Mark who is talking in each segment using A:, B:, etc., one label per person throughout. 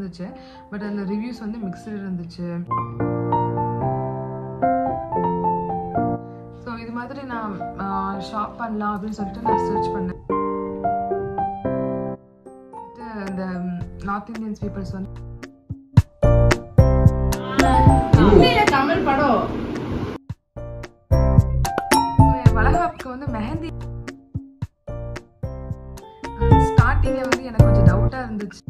A: இருந்துச்சு பட் அதில் ரிவ்யூஸ் வந்து மிக்சடு இருந்துச்சு ஸோ இது மாதிரி நான் ஷாப் பண்ணலாம் அப்படின்னு சொல்லிட்டு நான் சர்ச் பண்ணேன் இந்த நார்த் இந்தியன்ஸ் பீப்புள்ஸ் வந்து
B: தமிழ்ல தமிழ் படம்
A: So, என் வளகாப்புக்கு வந்து மெஹந்தி ஸ்டார்டிங்கில் வந்து எனக்கு கொஞ்சம் டவுட்டாக இருந்துச்சு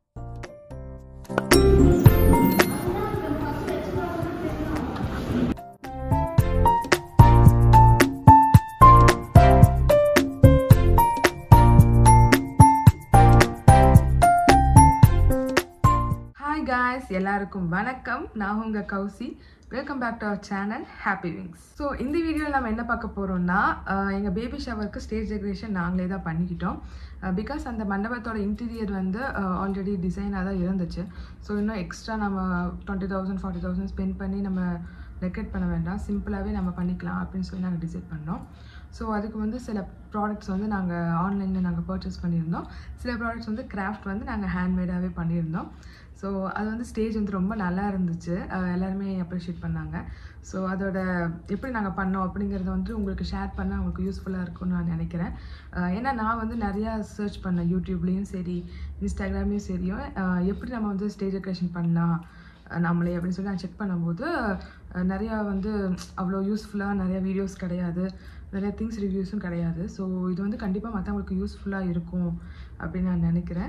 A: ஹாய் காய்ஸ் எல்லாருக்கும் வணக்கம் நான் உங்க Kousi welcome back to our channel happy wings so இந்த வீடியோவில் நம்ம என்ன பார்க்க போகிறோம்னா எங்கள் பேபி ஷவருக்கு ஸ்டேஜ் டெக்கரேஷன் நாங்களே தான் பண்ணிக்கிட்டோம் பிகாஸ் அந்த மண்டபத்தோட இன்டீரியர் வந்து ஆல்ரெடி டிசைனாக தான் இருந்துச்சு ஸோ இன்னும் எக்ஸ்ட்ரா நம்ம twenty thousand forty thousand spend பண்ணி நம்ம டெக்கரேட் பண்ண வேண்டாம் சிம்பிளாகவே நம்ம பண்ணிக்கலாம் அப்படின்னு சொல்லி நாங்கள் டிசைட் பண்ணோம் ஸோ அதுக்கு வந்து சில ப்ராடக்ட்ஸ் வந்து நாங்கள் ஆன்லைனில் நாங்கள் பர்ச்சேஸ் பண்ணியிருந்தோம் சில ப்ராடக்ட்ஸ் வந்து கிராஃப்ட் வந்து நாங்கள் ஹேண்ட்மேடாகவே பண்ணியிருந்தோம் ஸோ அது வந்து ஸ்டேஜ் வந்து ரொம்ப நல்லா இருந்துச்சு அஹ் எல்லாருமே அப்ரிஷியேட் பண்ணாங்க ஸோ அதோட எப்படி நாங்கள் பண்ணோம் அப்படிங்கிறத வந்து உங்களுக்கு ஷேர் பண்ணால் உங்களுக்கு யூஸ்ஃபுல்லாக இருக்கும்னு நான் நினைக்கிறேன் அஹ் ஏன்னா நான் வந்து நிறையா சர்ச் பண்ணேன் யூடியூப்லேயும் சரி இன்ஸ்டாகிராம்லேயும் சரியும் அஹ் எப்படி நம்ம வந்து ஸ்டேஜ் டெக்கரேஷன் பண்ணலாம் அஹ் நம்மளே அப்படின்னு சொல்லி நான் செக் பண்ணும்போது அஹ் நிறையா வந்து அவ்வளோ யூஸ்ஃபுல்லாக நிறைய வீடியோஸ் கிடையாது நிறைய திங்ஸ் ரிவ்யூஸும் கிடையாது ஸோ இது வந்து கண்டிப்பாக மற்றவங்களுக்கு யூஸ்ஃபுல்லாக இருக்கும் அப்படின்னு நான் நினைக்கிறேன்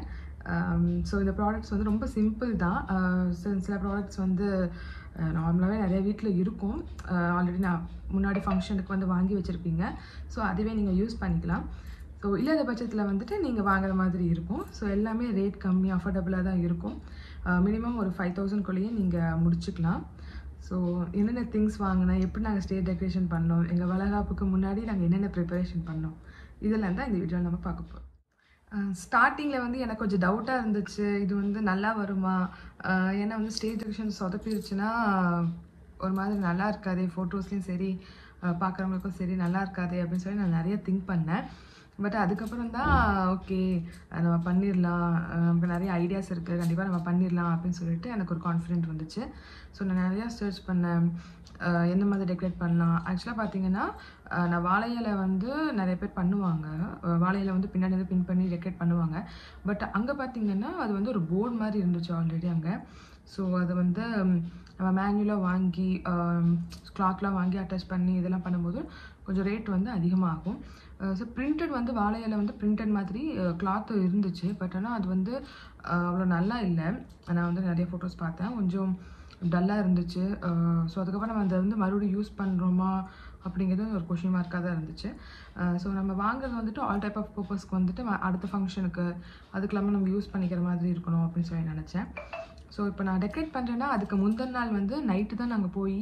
A: ஸோ இந்த ப்ராடக்ட்ஸ் வந்து ரொம்ப சிம்பிள் தான் அஹ் சில சில ப்ராடக்ட்ஸ் வந்து நார்மலாகவே நிறைய வீட்டில் இருக்கும் ஆல்ரெடி நான் முன்னாடி ஃபங்க்ஷனுக்கு வந்து வாங்கி வச்சுருப்பீங்க ஸோ அதுவே நீங்கள் யூஸ் பண்ணிக்கலாம் ஸோ இல்லாத பட்சத்தில் வந்துட்டு நீங்கள் வாங்குற மாதிரி இருக்கும் ஸோ எல்லாமே ரேட் கம்மி அஃபோர்டபுளாக தான் இருக்கும் மினிமம் ஒரு ஃபைவ் தௌசண்ட்குள்ளேயே நீங்கள் முடிச்சுக்கலாம் ஸோ என்னென்ன திங்ஸ் வாங்கினேன் எப்படி நாங்கள் ஸ்டேஜ் டெக்கரேஷன் பண்ணோம் எங்கள் வளகாப்புக்கு முன்னாடி நாங்கள் என்னென்ன ப்ரிப்பரேஷன் பண்ணோம் இதெல்லாம் தான் இந்த வீடியோவில் நம்ம பார்க்க போகிறோம் ஸ்டார்டிங்கில் வந்து எனக்கு கொஞ்சம் டவுட்டாக இருந்துச்சு இது வந்து நல்லா வருமா அஹ் ஏன்னா வந்து ஸ்டேஜ் டெக்கரேஷன் சொதப்பிருச்சுன்னா ஒரு மாதிரி நல்லா இருக்காதே ஃபோட்டோஸ்லேயும் சரி பார்க்குறவங்களுக்கும் சரி நல்லா இருக்காதே அப்படின்னு சொல்லி நான் நிறைய திங்க் பண்ணேன் பட் அதுக்கப்புறம் தான் ஓகே நம்ம பண்ணிடலாம் அஹ் நமக்கு நிறைய ஐடியாஸ் இருக்குது கண்டிப்பாக நம்ம பண்ணிடலாம் அப்படின்னு சொல்லிட்டு எனக்கு ஒரு கான்ஃபிடென்ட் வந்துச்சு ஸோ நான் நிறையா சர்ச் பண்ணேன் அஹ் எந்த மாதிரி டெக்கரேட் பண்ணலாம் ஆக்சுவலாக பார்த்தீங்கன்னா அஹ் நான் வாழை இலை வந்து நிறைய பேர் பண்ணுவாங்க அஹ் வாழை இலை வந்து பின்னாடி வந்து பின் பண்ணி டெக்கரேட் பண்ணுவாங்க பட் அங்கே பார்த்தீங்கன்னா அது வந்து ஒரு போர்டு மாதிரி இருந்துச்சு ஆல்ரெடி அங்கே ஸோ அது வந்து ம், நம்ம மேனுவலாக வாங்கி கிளாத்லாம் வாங்கி அட்டாச் பண்ணி இதெல்லாம் பண்ணும்போது கொஞ்சம் ரேட் வந்து அதிகமாகும் ஸோ பிரிண்டட் வந்து வாழை இலை வந்து பிரிண்டட் மாதிரி கிளாத் இருந்துச்சு பட் ஆனால் அது வந்து அஹ், அவ்வளோ நல்லா இல்லை நான் வந்து நிறைய ஃபோட்டோஸ் பார்த்தேன் கொஞ்சம் டல்லாக இருந்துச்சு ஸோ அதுக்கப்புறம் நம்ம அதை வந்து மறுபடியும் யூஸ் பண்ணுறோமா அப்படிங்கிறது ஒரு கொஷின் மார்க்காக தான் இருந்துச்சு ஸோ நம்ம வாங்குறது வந்துட்டு ஆல் டைப் ஆஃப் பர்பஸ்க்கு வந்துட்டு வ- அடுத்த ஃபங்க்ஷனுக்கு அதுக்கெல்லாமல் நம்ம யூஸ் பண்ணிக்கிற மாதிரி இருக்கணும் அப்படின்னு சொல்லி நினச்சேன் ஸோ இப்போ நான் டெக்கரேட் பண்ணுறேன்னா அதுக்கு முந்தின நாள் வந்து நைட்டு தான் நாங்கள் போய்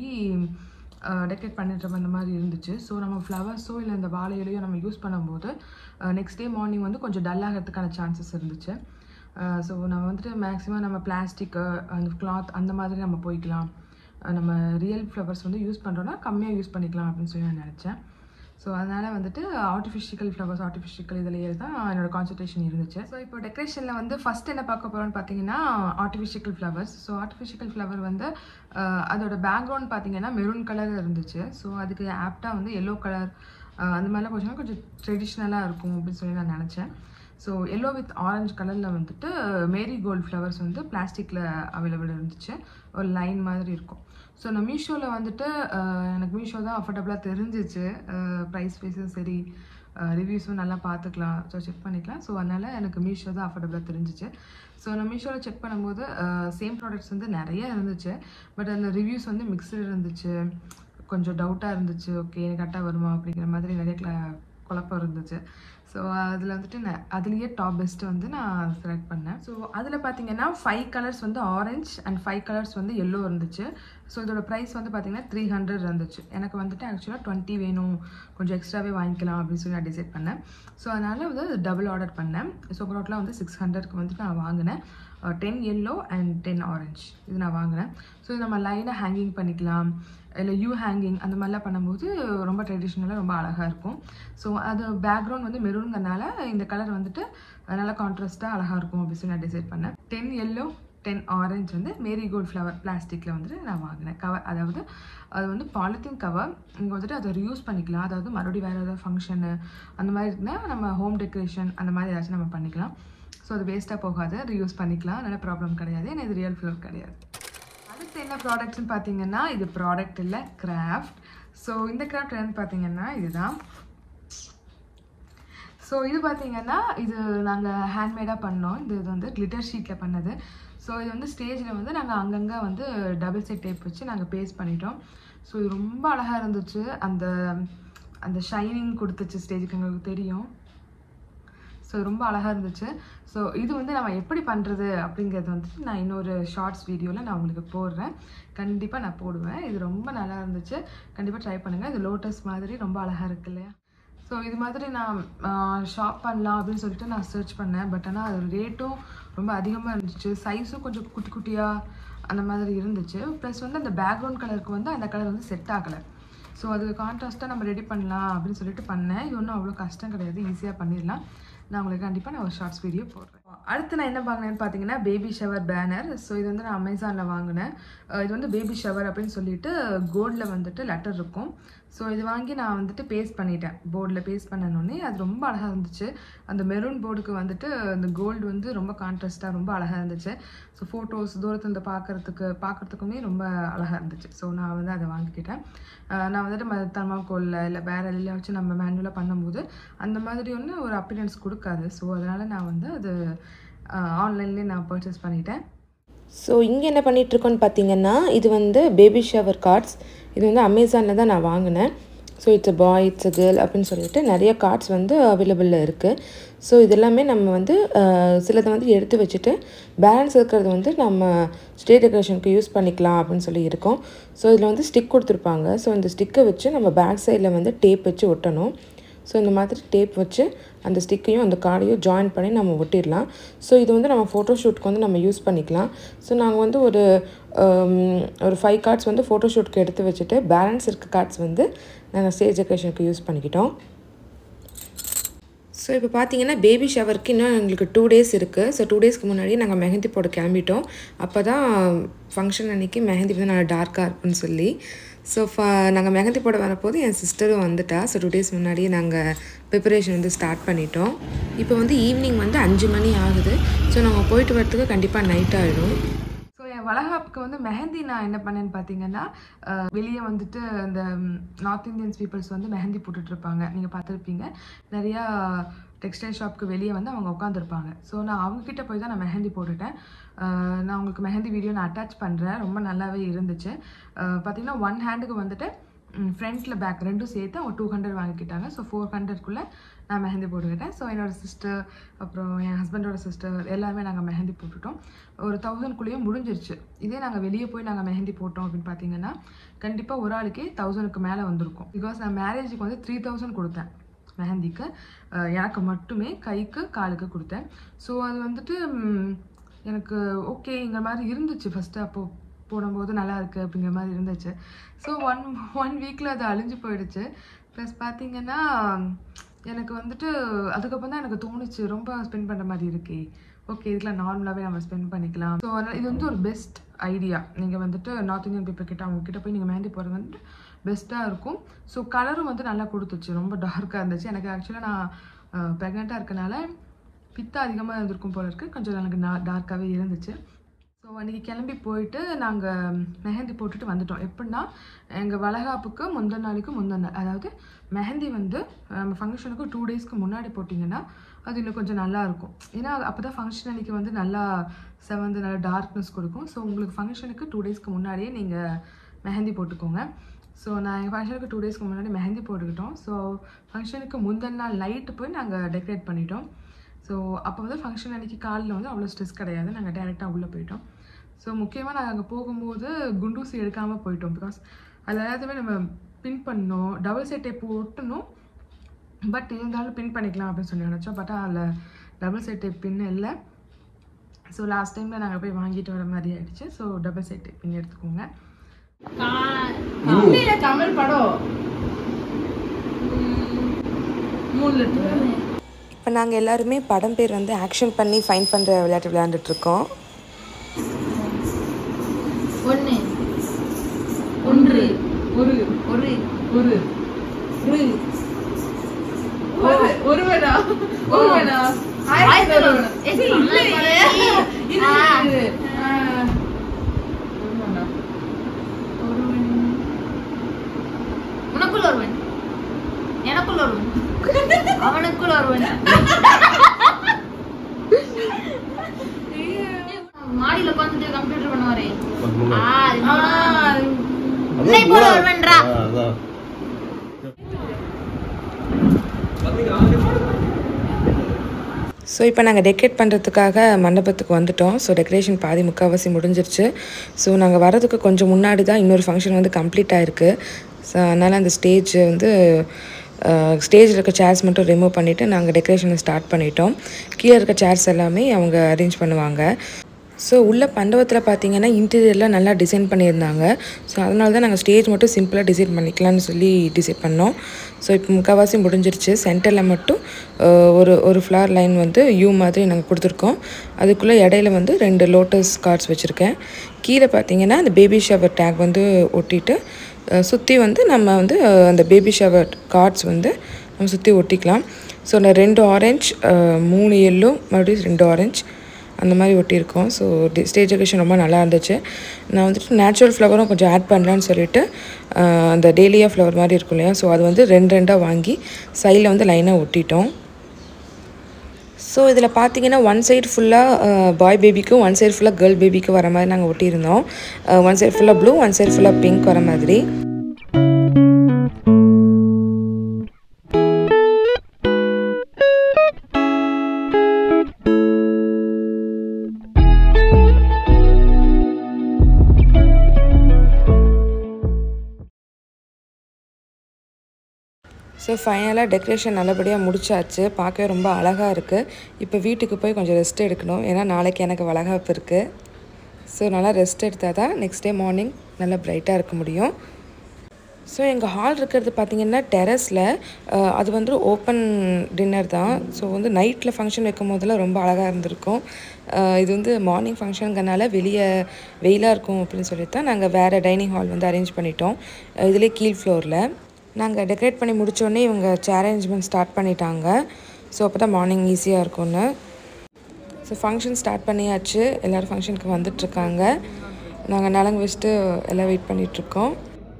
A: டெக்கரேட் பண்ணிட்டு அந்த மாதிரி இருந்துச்சு ஸோ நம்ம ஃப்ளவர்ஸோ இல்லை இந்த வாழை இலையோ நம்ம யூஸ் பண்ணும்போது நெக்ஸ்ட் டே மார்னிங் வந்து கொஞ்சம் டல் ஆகிறதுக்கான சான்சஸ் இருந்துச்சு ஸோ நம்ம வந்துட்டு மேக்ஸிமம் நம்ம பிளாஸ்டிக்கு அந்த கிளாத் அந்த மாதிரி நம்ம போய்க்கலாம் அஹ் நம்ம ரியல் ஃப்ளவர்ஸ் வந்து யூஸ் பண்ணுறோன்னா கம்மியாக யூஸ் பண்ணிக்கலாம் அப்படின்னு சொல்லி நான் நினச்சேன் ஸோ அதனால் வந்துட்டு ஆர்டிஃபிஷிக்கல் ஃப்ளவர்ஸ் ஆர்டிஃபிஷிக்கல் இதுலேயே தான் என்னோட கான்சன்ட்ரேஷன் இருந்துச்சு ஸோ இப்போ டெக்கரேஷனில் வந்து ஃபஸ்ட் என்ன பார்க்க போகிறோம்னு பார்த்தீங்கன்னா artificial flowers so artificial flower வந்து அஹ், அதோட பேக்ரவுண்ட் பார்த்தீங்கன்னா மெரூன் கலர் இருந்துச்சு ஸோ அதுக்கு ஆப்டாக வந்து எல்லோ கலர் அந்த மாதிரிலாம் கொஞ்சம் கொஞ்சம் ட்ரெடிஷ்னலாக இருக்கும் அப்படின்னு சொல்லி நான் நினச்சேன் ஸோ எல்லோ வித் ஆரஞ்சு கலரில் வந்துட்டு மேரி கோல்ட் ஃப்ளவர்ஸ் வந்து பிளாஸ்டிக்கில் அவைலபிள் இருந்துச்சு ஒரு லைன் மாதிரி இருக்கும் ஸோ நான் மீஷோவில் வந்துட்டு அஹ், எனக்கு மீஷோ தான் அஃபோர்டபுளாக தெரிஞ்சிச்சு ப்ரைஸ் வைஸும் சரி ரிவ்யூஸும் நல்லா பார்த்துக்கலாம் ஸோ செக் பண்ணிக்கலாம் ஸோ அதனால் எனக்கு மீஷோ தான் அஃபோர்டபுளாக தெரிஞ்சிச்சு ஸோ நான் மீஷோவில் செக் பண்ணும்போது சேம் ப்ராடக்ட்ஸ் வந்து நிறைய இருந்துச்சு பட் அதில் ரிவ்யூஸ் வந்து மிக்சடு இருந்துச்சு கொஞ்சம் டவுட்டாக இருந்துச்சு ஓகே கரெக்டாக வருமா அப்படிங்கிற மாதிரி நிறைய கிள குழப்பம் இருந்துச்சு ஸோ அதில் வந்துட்டு நான் அதுலேயே டாப் பெஸ்ட்டு வந்து நான் செலக்ட் பண்ணேன் ஸோ அதில் பார்த்தீங்கன்னா ஃபைவ் கலர்ஸ் வந்து ஆரஞ்ச் அண்ட் ஃபைவ் கலர்ஸ் வந்து எல்லோ இருந்துச்சு ஸோ இதோட ப்ரைஸ் வந்து பார்த்தீங்கன்னா த்ரீ ஹண்ட்ரட் இருந்துச்சு எனக்கு வந்துட்டு ஆக்சுவலாக டுவெண்ட்டி வேணும் கொஞ்சம் எக்ஸ்ட்ராவே வாங்கிக்கலாம் அப்படின்னு சொல்லி நான் டிசைட் பண்ணேன் ஸோ அதனால் வந்து டபுள் ஆர்டர் பண்ணேன் ஸோ டோட்டலாக வந்து சிக்ஸ் ஹண்ட்ரட்க்கு வந்துட்டு நான் வாங்கினேன் ten yellow and ten orange இது நான் வாங்கினேன் ஸோ இது நம்ம லைனாக ஹேங்கிங் பண்ணிக்கலாம் இல்லை யூ ஹேங்கிங் அந்த மாதிரிலாம் பண்ணும்போது ரொம்ப ட்ரெடிஷ்னலாக ரொம்ப அழகாக இருக்கும் ஸோ அது பேக்ரவுண்ட் வந்து மெரூனுங்கிறனால இந்த கலர் வந்துட்டு நல்லா கான்ட்ராஸ்ட்டாக அழகாக இருக்கும் அப்படின்னு சொல்லி நான் டிசைட் பண்ணேன் டென் எல்லோ டென் ஆரஞ்சு வந்து மேரிகோல்ட் ஃப்ளவர் பிளாஸ்டிக்கில் வந்துட்டு நான் வாங்கினேன் கவர் அதாவது அது வந்து பாலித்தீன் கவர் இங்கே வந்துட்டு அதை ரியூஸ் பண்ணிக்கலாம் அதாவது மறுபடியும் வேறு ஏதாவது ஃபங்க்ஷனு அந்த மாதிரி இருந்தால் நம்ம ஹோம் டெக்கரேஷன் அந்த மாதிரி ஏதாச்சும் நம்ம பண்ணிக்கலாம் ஸோ அது வேஸ்ட்டாக போகாது ரீயூஸ் பண்ணிக்கலாம் அதனால் ப்ராப்ளம் கிடையாது ஏன்னா இது ரியல் ஃப்ளவர் கிடையாது அடுத்து என்ன ப்ராடக்ட்ஸ்னு பார்த்தீங்கன்னா இது ப்ராடக்ட் இல்லை கிராஃப்ட் ஸோ இந்த கிராஃப்ட் என்னன்னு பார்த்தீங்கன்னா இதுதான் ஸோ இது பார்த்தீங்கன்னா இது நாங்கள் ஹேண்ட்மேடாக பண்ணோம் இது இது வந்து கிளிட்டர் ஷீட்டில் பண்ணது ஸோ இது வந்து ஸ்டேஜில் வந்து நாங்கள் அங்கங்கே வந்து டபுள் செட் டேப் வச்சு நாங்கள் பேஸ்ட் பண்ணிட்டோம் ஸோ இது ரொம்ப அழகாக இருந்துச்சு அந்த அந்த ஷைனிங் கொடுத்துச்சு ஸ்டேஜுக்கு எங்களுக்கு தெரியும் ஸோ ரொம்ப அழகாக இருந்துச்சு ஸோ இது வந்து நம்ம எப்படி பண்ணுறது அப்படிங்கிறது வந்துட்டு நான் இன்னொரு ஷார்ட்ஸ் வீடியோவில் நான் உங்களுக்கு போடுறேன் கண்டிப்பாக நான் போடுவேன் இது ரொம்ப நல்லா இருந்துச்சு கண்டிப்பாக ட்ரை பண்ணுங்கள் இது லோட்டஸ் மாதிரி ரொம்ப அழகாக இருக்கு இல்லையா ஸோ இது மாதிரி நான் ஷாப் பண்ணலாம் அப்படின்னு சொல்லிட்டு நான் சர்ச் பண்ணேன் பட் ஆனால் அது ரேட்டும் ரொம்ப அதிகமாக இருந்துச்சு சைஸும் கொஞ்சம் குட்டி குட்டியாக அந்த மாதிரி இருந்துச்சு ப்ளஸ் வந்து அந்த பேக்ரவுண்ட் கலருக்கு வந்து அந்த கலர் வந்து செட் ஆகலை ஸோ அது கான்ட்ராஸ்ட்டாக நம்ம ரெடி பண்ணலாம் அப்படின்னு சொல்லிட்டு பண்ணேன் இது ஒன்றும் அவ்வளோ கஷ்டம் கிடையாது ஈஸியாக பண்ணிடலாம் நான் உங்களுக்கு கண்டிப்பாக நான் ஒரு ஷார்ட்ஸ் வீடியோ போடுறேன் அடுத்து நான் என்ன வாங்கினேன்னு பார்த்தீங்கன்னா பேபி ஷவர் பேனர் ஸோ இது வந்து நான் அமேசானில் வாங்கினேன் அஹ் இது வந்து பேபி ஷவர் அப்படின்னு சொல்லிட்டு கோல்டில் வந்துட்டு லெட்டர் இருக்கும் ஸோ இது வாங்கி நான் வந்துட்டு பேஸ்ட் பண்ணிட்டேன் போர்டில் பேஸ்ட் பண்ணனோடனே அது ரொம்ப அழகாக இருந்துச்சு அந்த மெரூன் போர்டுக்கு வந்துட்டு அந்த கோல்டு வந்து ரொம்ப கான்ட்ராஸ்ட்டாக ரொம்ப அழகாக இருந்துச்சு ஸோ ஃபோட்டோஸ் தூரத்துல இருந்து பார்க்கறதுக்கு பார்க்கறதுக்குமே ரொம்ப அழகாக இருந்துச்சு ஸோ நான் வந்து அதை வாங்கிக்கிட்டேன் அஹ் நான் வந்துட்டு ம தர்மாக்கோலில் இல்லை வேறு எல்லாம் வச்சு நம்ம மேனுவலாக பண்ணும்போது அந்த மாதிரி ஒன்று ஒரு அப்பியரன்ஸ் கொடுக்காது ஸோ அதனால் நான் வந்து அது ஆன்லைன்லேயே நான் பர்ச்சேஸ் பண்ணிட்டேன்
C: ஸோ இங்கே என்ன பண்ணிகிட்ருக்கோன்னு பார்த்தீங்கன்னா இது வந்து பேபி ஷவர் கார்ட்ஸ் இது வந்து அமேசானில் தான் நான் வாங்கினேன் so it's a boy it's a girl அப்படின்னு சொல்லிட்டு நிறைய கார்ட்ஸ் வந்து அவைலபிளில் இருக்குது ஸோ இது எல்லாமே நம்ம வந்து அஹ், சிலதை வந்து எடுத்து வச்சுட்டு பேலன்ஸ் இருக்கிறது வந்து நம்ம ஸ்டேட் டெக்கரேஷனுக்கு யூஸ் பண்ணிக்கலாம் அப்படின்னு சொல்லி இருக்கோம் ஸோ இதில் வந்து ஸ்டிக் கொடுத்துருப்பாங்க ஸோ இந்த ஸ்டிக்கை வச்சு நம்ம பேக் சைடில் வந்து டேப் வச்சு ஒட்டணும் ஸோ இந்த மாதிரி டேப் வச்சு அந்த ஸ்டிக்கையும் அந்த கார்டையும் ஜாயின் பண்ணி நம்ம ஒட்டிடலாம் ஸோ இது வந்து நம்ம ஃபோட்டோஷூட்க்கு வந்து நம்ம யூஸ் பண்ணிக்கலாம் ஸோ நாங்கள் வந்து ஒரு ஹம், ஒரு ஃபைவ் கார்ட்ஸ் வந்து ஃபோட்டோஷூட்க்கு எடுத்து வச்சுட்டு பேலன்ஸ் இருக்க கார்ட்ஸ் வந்து நாங்கள் ஸ்டேஜ் டெக்கரேஷனுக்கு யூஸ் பண்ணிக்கிட்டோம் ஸோ இப்போ பார்த்தீங்கன்னா பேபி ஷவருக்கு இன்னும் எங்களுக்கு டூ டேஸ் இருக்குது ஸோ டூ டேஸ்க்கு முன்னாடி நாங்கள் மெஹந்தி போட கிளம்பிட்டோம் அப்போ தான் ஃபங்க்ஷன் அன்றைக்கி மெஹந்தி வந்து நல்லா டார்க்காக இருக்குன்னு சொல்லி ஸோ ஃப நாங்கள் மெஹந்தி போட வரப்போது என் சிஸ்டரும் வந்துட்டா ஸோ டூ டேஸ் முன்னாடியே நாங்கள் ப்ரிப்பரேஷன் வந்து ஸ்டார்ட் பண்ணிட்டோம் இப்போ வந்து ஈவினிங் வந்து அஞ்சு மணி ஆகுது ஸோ நாங்கள் போயிட்டு வரத்துக்கு கண்டிப்பாக நைட் ஆகிடும்
A: ஸோ என் வளகாப்புக்கு வந்து மெஹந்தி நான் என்ன பண்ணேன்னு பார்த்தீங்கன்னா அஹ், வெளியே வந்துட்டு இந்த நார்த் இந்தியன்ஸ் பீப்புள்ஸ் வந்து மெஹந்தி போட்டுட்டு இருப்பாங்க நீங்கள் பார்த்துருப்பீங்க நிறையா டெக்ஸ்டைல் ஷாப்க்கு வெளியே வந்து அவங்க உட்காந்துருப்பாங்க ஸோ நான் அவங்கக்கிட்ட போய் தான் நான் மெஹந்தி போட்டுட்டேன் அஹ், நான் உங்களுக்கு மெஹந்தி வீடியோ நான் அட்டாச் பண்ணுறேன் ரொம்ப நல்லாவே இருந்துச்சு அஹ், பார்த்தீங்கன்னா ஒன் ஹேண்டுக்கு வந்துட்டு ஃப்ரண்ட்டில் பேக் ரெண்டும் சேர்த்து அவங்க டூ ஹண்ட்ரட் வாங்கிக்கிட்டாங்க ஸோ ஃபோர் ஹண்ட்ரட்குள்ளே நான் மெஹந்தி போட்டுக்கிட்டேன் ஸோ என்னோட சிஸ்டர் அப்புறம் என் ஹஸ்பண்டோட சிஸ்டர் எல்லாருமே நாங்கள் மெஹந்தி போட்டுட்டோம் ஒரு தௌசண்ட்குள்ளேயும் முடிஞ்சிருச்சு இதே நாங்கள் வெளியே போய் நாங்கள் மெஹந்தி போட்டோம் அப்படின்னு பார்த்தீங்கன்னா கண்டிப்பாக ஒரு ஆளுக்கே தௌசண்ட்க்கு மேலே வந்திருக்கும் பிகாஸ் நான் மேரேஜுக்கு வந்து த்ரீ தௌசண்ட் கொடுத்தேன் மெஹந்திக்கு அஹ் எனக்கு மட்டுமே கைக்கு காலுக்கு கொடுத்தேன் ஸோ அது வந்துட்டு ம், எனக்கு ஓகேங்கிற மாதிரி இருந்துச்சு ஃபஸ்ட்டு அப்போது போடும்போது நல்லா இருக்கு அப்படிங்கிற மாதிரி இருந்துச்சு ஸோ ஒன் ஒன் வீக்கில் அது அழிஞ்சு போயிடுச்சு ப்ளஸ் பார்த்தீங்கன்னா எனக்கு வந்துட்டு அதுக்கப்புறம் தான் எனக்கு தோணுச்சு ரொம்ப ஸ்பெண்ட் பண்ணுற மாதிரி இருக்கே ஓகே இதுக்கெலாம் நார்மலாகவே நம்ம ஸ்பெண்ட் பண்ணிக்கலாம் ஸோ இது வந்து ஒரு பெஸ்ட் ஐடியா நீங்கள் வந்துட்டு நார்த் இந்தியன் பீப்புள் கிட்ட அவங்க கிட்ட போய் நீங்கள் மெஹந்தி போடுறது வந்துட்டு பெஸ்ட்டாக இருக்கும் ஸோ கலரும் வந்து நல்லா கொடுத்துச்சு ரொம்ப டார்க்காக இருந்துச்சு எனக்கு ஆக்சுவலாக நான் ப்ரெக்னெண்ட்டாக இருக்கனால பித்தம் அதிகமாக இருந்திருக்கும் போல இருக்கு கொஞ்சம் எனக்கு டார்க்காகவே இருந்துச்சு ஸோ அன்றைக்கி கிளம்பி போயிட்டு நாங்கள் மெஹந்தி போட்டுட்டு வந்துட்டோம் எப்படின்னா எங்கள் வளகாப்புக்கு முந்தின நாளைக்கு முந்தின நாள் அதாவது மெஹந்தி வந்து நம்ம ஃபங்க்ஷனுக்கு டூ டேஸ்க்கு முன்னாடி போட்டிங்கன்னா அது இன்னும் கொஞ்சம் நல்லா இருக்கும் ஏன்னா அப்போ தான் ஃபங்க்ஷன் அன்றைக்கி வந்து நல்லா செவந்து நல்லா டார்க்னஸ் கொடுக்கும் ஸோ உங்களுக்கு ஃபங்க்ஷனுக்கு டூ டேஸ்க்கு முன்னாடியே நீங்கள் மெஹந்தி போட்டுக்கோங்க ஸோ நான் எங்கள் ஃபங்க்ஷனுக்கு டூ டேஸ்க்கு முன்னாடி மெஹந்தி போட்டுக்கிட்டோம் ஸோ ஃபங்க்ஷனுக்கு முந்தின நாள் நைட்டு போய் நாங்கள் டெக்கரேட் பண்ணிட்டோம் ஸோ அப்போ வந்து ஃபங்க்ஷன் அன்றைக்கி காலையில் வந்து அவ்வளோ ஸ்ட்ரெஸ் கிடையாது நாங்கள் டேரெக்டாக உள்ளே போயிட்டோம் ஸோ முக்கியமாக நாங்கள் அங்கே போகும்போது குண்டூசி எடுக்காமல் போயிட்டோம் பிகாஸ் அதில் எல்லாத்தையுமே நம்ம பின் பண்ணோம் டபுள் சைட் டேப் ஒட்டணும் பட் இருந்தாலும் பின் பண்ணிக்கலாம் அப்படின்னு சொல்லி நினச்சோம் பட் அதில் டபுள் சைட் டேப் பின் இல்லை ஸோ லாஸ்ட் டைமில் நாங்கள் போய் வாங்கிட்டு வர மாதிரி ஆயிடுச்சு so double side tape pin எடுத்துக்கோங்க
B: கா- தமிழ்ல தமிழ் படம் மூணு லிட்டர்
C: இப்போ நாங்கள் எல்லாருமே படம் பேர் வந்து ஆக்ஷன் பண்ணி ஃபைன் பண்ணுற விளையாட்டு விளையாண்டுட்ருக்கோம்
B: ஒன்று ஒன்று
A: ஒரு
B: ஒரு
A: ஒரு
B: ஒரு
A: ஒரு ஒருவனா ஒருவனா ஆயிரத்தி ஒருவனா
B: ஏய்,
A: இல்லையே. இது,
B: ஆ.
A: இது. ஆ. ஒருவனா?
B: ஒருவன் உனக்குள் ஒருவன் எனக்குள் ஒருவன் அவனுக்குள் ஒருவன் மாடியில உட்காந்துட்டு கம்ப்யூட்டர் பண்ணுவாரே ஆ, அது
A: ஆ,
B: மூலம். உன்னை போல ஒருவன்றா
C: ஸோ இப்போ நாங்கள் டெக்கரேட் பண்ணுறதுக்காக மண்டபத்துக்கு வந்துட்டோம் ஸோ டெக்கரேஷன் பாதி முக்கால்வாசி முடிஞ்சிருச்சு ஸோ நாங்கள் வரதுக்கு கொஞ்சம் முன்னாடி தான் இன்னொரு ஃபங்க்ஷன் வந்து கம்ப்ளீட் ஆயிருக்கு ஸோ அதனால் அந்த ஸ்டேஜ் வந்து ஸ்டேஜில் இருக்க சேர்ஸ் மட்டும் ரிமூவ் பண்ணிவிட்டு நாங்கள் டெக்கரேஷனை ஸ்டார்ட் பண்ணிட்டோம் கீழே இருக்க சேர்ஸ் எல்லாமே அவங்க அரேஞ்ச் பண்ணுவாங்க ஸோ உள்ள மண்டபத்தில் பார்த்தீங்கன்னா இன்டீரியர்லாம் நல்லா டிசைன் பண்ணியிருந்தாங்க ஸோ அதனால தான் நாங்கள் ஸ்டேஜ் மட்டும் சிம்பிளாக டிசைன் பண்ணிக்கலாம்னு சொல்லி டிசைட் பண்ணோம் ஸோ இப்போ முக்கால்வாசி முடிஞ்சிருச்சு சென்டரில் மட்டும் அஹ், ஒரு ஒரு ஃப்ளார் லைன் வந்து யூ மாதிரி நாங்கள் கொடுத்துருக்கோம் அதுக்குள்ளே இடையில வந்து ரெண்டு லோட்டஸ் கார்ட்ஸ் வச்சுருக்கேன் கீழே பார்த்தீங்கன்னா அந்த பேபி ஷவர் டேக் வந்து ஒட்டிட்டு சுற்றி வந்து நம்ம வந்து அஹ், அந்த பேபி ஷவர் கார்ட்ஸ் வந்து நம்ம சுற்றி ஒட்டிக்கலாம் ஸோ நான் ரெண்டு ஆரஞ்ச் மூணு எல்லோ மறுபடியும் ரெண்டு ஆரஞ்ச் அந்த மாதிரி ஒட்டியிருக்கோம் ஸோ ஸ்டேஜ் டெக்கரேஷன் ரொம்ப நல்லா இருந்துச்சு நான் வந்துட்டு நேச்சுரல் ஃப்ளவரும் கொஞ்சம் ஆட் பண்ணலான்னு சொல்லிட்டு ஆஹ், அந்த டெய்லியா ஃப்ளவர் மாதிரி இருக்கும் இல்லையா ஸோ அது வந்து ரெண்டு ரெண்டாக வாங்கி சைடில் வந்து லைனாக ஒட்டிட்டோம் ஸோ இதில் பார்த்தீங்கன்னா ஒன் சைடு ஃபுல்லாக பாய் பேபிக்கும் ஒன் சைடு ஃபுல்லாக கேர்ள் பேபிக்கும் வர மாதிரி நாங்கள் ஒட்டியிருந்தோம் ஒன் சைடு ஃபுல்லாக ப்ளூ ஒன் சைடு ஃபுல்லாக பிங்க் வர மாதிரி ஸோ ஃபைனலாக டெக்கரேஷன் நல்லபடியாக முடிச்சாச்சு பார்க்கவே ரொம்ப அழகாக இருக்குது இப்போ வீட்டுக்கு போய் கொஞ்சம் ரெஸ்ட் எடுக்கணும் ஏன்னா நாளைக்கு எனக்கு வளகாப்பு இருக்குது ஸோ நல்லா ரெஸ்ட் எடுத்தால் தான் நெக்ஸ்ட் டே மார்னிங் நல்லா பிரைட்டாக இருக்க முடியும் ஸோ எங்கள் ஹால் இருக்கிறது பார்த்தீங்கன்னா டெரஸில் அது வந்து ஓப்பன் டின்னர் தான் ஸோ வந்து நைட்டில் ஃபங்க்ஷன் வைக்கும் போதெல்லாம் ரொம்ப அழகாக இருந்திருக்கும் அஹ் இது வந்து மார்னிங் ஃபங்க்ஷனுங்கனால வெளியே வெயிலாக இருக்கும் அப்படின்னு சொல்லி தான் நாங்கள் வேறு டைனிங் ஹால் வந்து அரேஞ்ச் பண்ணிட்டோம் அஹ் இதுலேயே கீழ் ஃப்ளோரில் நாங்கள் டெக்கரேட் பண்ணி முடிச்சோடனே இவங்க சேர் அரேஞ்ச்மெண்ட் ஸ்டார்ட் பண்ணிட்டாங்க ஸோ அப்போ தான் மார்னிங் ஈஸியாக இருக்கும்னு ஸோ ஃபங்க்ஷன் ஸ்டார்ட் பண்ணியாச்சு எல்லோரும் ஃபங்க்ஷனுக்கு வந்துட்டுருக்காங்க நாங்கள் நலங்கு வச்சுட்டு எல்லாம் வெயிட் பண்ணிகிட்ருக்கோம்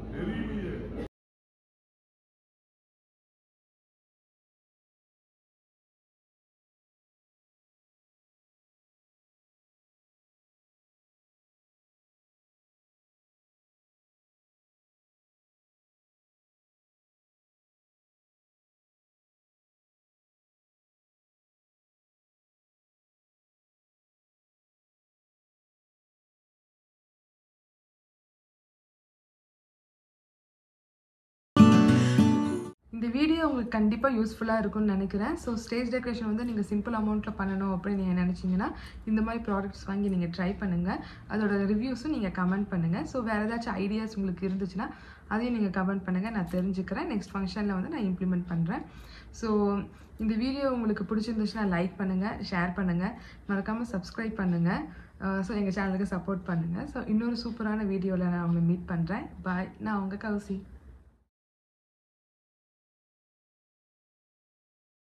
A: இந்த வீடியோ உங்களுக்கு கண்டிப்பாக யூஸ்ஃபுல்லாக இருக்கும்னு நினைக்கிறேன் ஸோ ஸ்டேஜ் டெக்கரேஷன் வந்து நீங்கள் சிம்பிள் அமௌண்ட்டில் பண்ணணும் அப்படின்னு நீங்கள் நினச்சிங்கன்னா இந்த மாதிரி ப்ராடக்ட்ஸ் வாங்கி நீங்கள் ட்ரை பண்ணுங்கள் அதோட ரிவ்யூஸும் நீங்கள் கமெண்ட் பண்ணுங்கள் ஸோ வேறு ஏதாச்சும் ஐடியாஸ் உங்களுக்கு இருந்துச்சுன்னா அதையும் நீங்கள் கமெண்ட் பண்ணுங்கள் நான் தெரிஞ்சுக்கிறேன் நெக்ஸ்ட் ஃபங்க்ஷனில் வந்து நான் இம்ப்ளிமெண்ட் பண்ணுறேன் ஸோ இந்த வீடியோ உங்களுக்கு பிடிச்சிருந்துச்சுன்னா லைக் பண்ணுங்கள் ஷேர் பண்ணுங்கள் மறக்காமல் சப்ஸ்கிரைப் பண்ணுங்கள் ஸோ எங்கள் சேனலுக்கு சப்போர்ட் பண்ணுங்கள் ஸோ இன்னொரு சூப்பரான வீடியோவில் நான் உங்களை மீட் பண்ணுறேன் பாய் நான் உங்கள் கௌசி